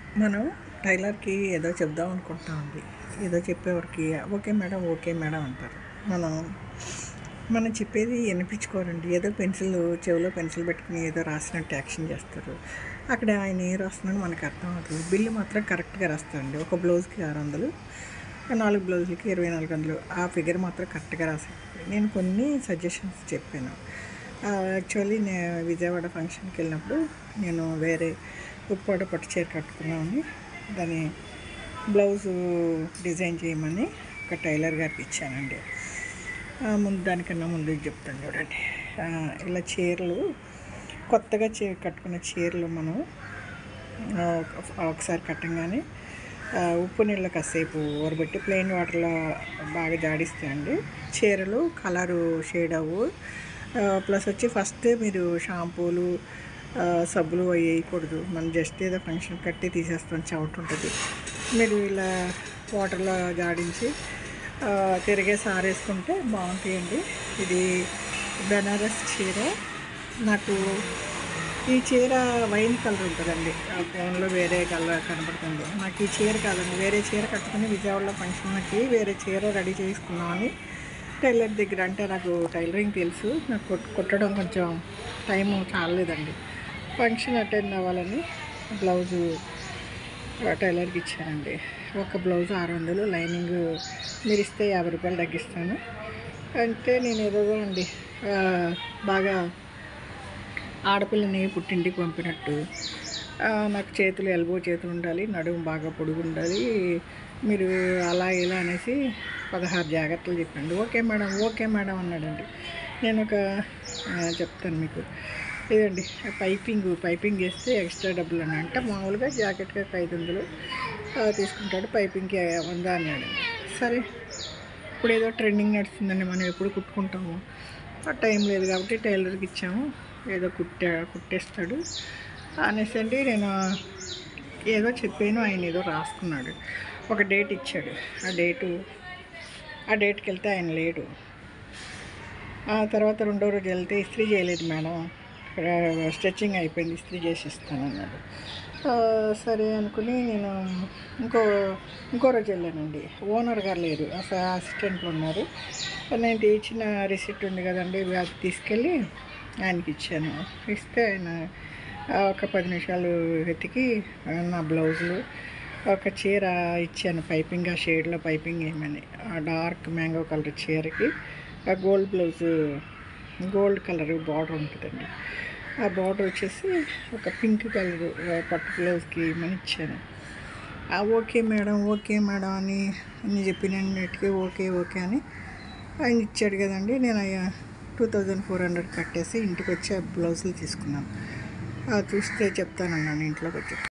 మనం టైలర్కి ఏదో చెప్దాం అనుకుంటామండి ఏదో చెప్పేవారికి ఓకే మేడం ఓకే మేడం అంటారు మనం మనం చెప్పేది వినిపించుకోరండి ఏదో పెన్సిల్ చెవిలో పెన్సిల్ పెట్టుకుని ఏదో రాసినట్టు యాక్షన్ చేస్తారు అక్కడ ఆయన ఏ రాస్తున్నాడో మనకు అర్థం అవుతుంది బిల్లు మాత్రం కరెక్ట్గా రాస్తాడండి ఒక బ్లౌజ్కి ఆరు వందలు నాలుగు బ్లౌజులకి ఇరవై నాలుగు వందలు ఆ ఫిగర్ మాత్రం కరెక్ట్గా రాశాను నేను కొన్ని సజెషన్స్ చెప్పాను యాక్చువల్లీ నేను విజయవాడ ఫంక్షన్కి వెళ్ళినప్పుడు నేను వేరే ఉప్పాడ పట్టు చీర కట్టుకున్నామని దాని బ్లౌజు డిజైన్ చేయమని ఒక టైలర్ గారికి ఇచ్చానండి ఆ, ముందు దానికన్నా ముందు ఇది చెప్తాను చూడండి ఆ, ఇలా చీరలు కొత్తగా చీ కట్టుకున్న చీరలు మనం ఆ, ఒక- ఒకసారి కట్టంగానే ఆ, ఉప్పు నీళ్ళ కాసేపు ఊరబెట్టి ప్లెయిన్ వాటర్లో బాగా జాడిస్తాయండి చీరలు కలరు షేడ్ అవ్వు ఆ, ప్లస్ వచ్చి ఫస్ట్ మీరు షాంపూలు ఆ, సబ్బులు అవి వేయకూడదు మనం జస్ట్ ఏదో ఫంక్షన్ కట్టి తీసేస్తాం చవట ఉంటుంది మీరు ఇలా వాటర్లో జాడించి ఆ, తిరిగేసి ఆరేసుకుంటే బాగుంటాయండి ఇది బెనారస్ చీర నాకు ఈ చీర వైన్ కలర్ ఉంటుందండి ఆ ఫోన్లో వేరే కలర్ కనపడుతుంది నాకు ఈ చీర కాదండి వేరే చీర కట్టుకుని విజయవాడలో ఫంక్షన్కి వేరే చీర రెడీ చేసుకున్నామని టైలర్ దగ్గర అంటే నాకు టైలరింగ్ తెలుసు నాకు కుట్- కుట్టడం కొంచెం టైము చాలలేదండి ఫంక్షన్ అటెండ్ అవ్వాలని బ్లౌజు టైలర్కి ఇచ్చానండి ఒక బ్లౌజ్ ఆరు వందలు లైనింగ్ మీరు ఇస్తే యాభై రూపాయలు తగ్గిస్తాను అంటే నేను ఏదో అండి ఆ, బాగా ఆడపిల్లని పుట్టింటికి పంపినట్టు ఆ, నాకు చేతులు ఎల్బో చేతులు ఉండాలి నడుము బాగా పొడుగు ఉండాలి మీరు అలా ఇలా అనేసి పదహారు జాగ్రత్తలు చెప్పండి ఓకే మేడం ఓకే మేడం అన్నాడండి నేను ఒక ఆ, చెప్తాను మీకు ఇదండి పైపింగ్ పైపింగ్ చేస్తే ఎక్స్ట్రా డబ్బులు అని అంటే మామూలుగా జాకెట్కి ఒక ఐదు వందలు ఆ, తీసుకుంటాడు పైపింగ్కి వంద అన్నాడు సరే ఇప్పుడు ఏదో ట్రెండింగ్ నడుస్తుందండి మనం ఎప్పుడు కుట్టుకుంటాము ఆ టైం లేదు కాబట్టి టైలర్కి ఇచ్చాము ఏదో కుట్టే కుట్టేస్తాడు అనేసి అండి నేను ఏదో చెప్పాను ఆయన ఏదో రాసుకున్నాడు ఒక డేట్ ఇచ్చాడు ఆ డేటు ఆ డేట్కి వెళ్తే ఆయన లేడు ఆ తర్వాత రెండో రోజు వెళ్తే ఇస్త్రీ చేయలేదు మేడం స్ట్రెచ్చింగ్ అయిపోయింది ఇస్త్రీ చేసి ఇస్తాను అన్నాడు ఆ, సరే అనుకుని నేను ఇంకో ఇంకో రోజు వెళ్ళానండి ఓనర్ గారు లేరు అసలు అసిస్టెంట్లు ఉన్నారు నేను ఇచ్చిన రిసిప్ట్ ఉంది కదండి అది తీసుకెళ్ళి ఆయనకి ఇచ్చాను ఇస్తే ఆయన ఆ, ఒక పది నిమిషాలు వెతికి ఆ, నా బ్లౌజులు ఒక చీర ఇచ్చాను పైపింగ్ ఆ షేడ్లో పైపింగ్ వేయమని ఆ డార్క్ మ్యాంగో కలర్ చీరకి ఆ gold blouse gold colour border ఉంటుందండి ఆ బార్డర్ వచ్చేసి ఒక పింక్ కలర్ పట్టు బ్లౌజ్కి ఇమ్మని ఇచ్చాను ఆ ఓకే మేడం ఓకే మేడం అని అని చెప్పినట్టుకి ఓకే ఓకే అని ఆయన ఇచ్చాడు కదండి నేను టూ థౌజండ్ ఫోర్ హండ్రెడ్ కట్టేసి ఇంటికి వచ్చి ఆ బ్లౌజులు తీసుకున్నాను ఆ చూస్తే చెప్తానన్నాను ఇంట్లోకి వచ్చి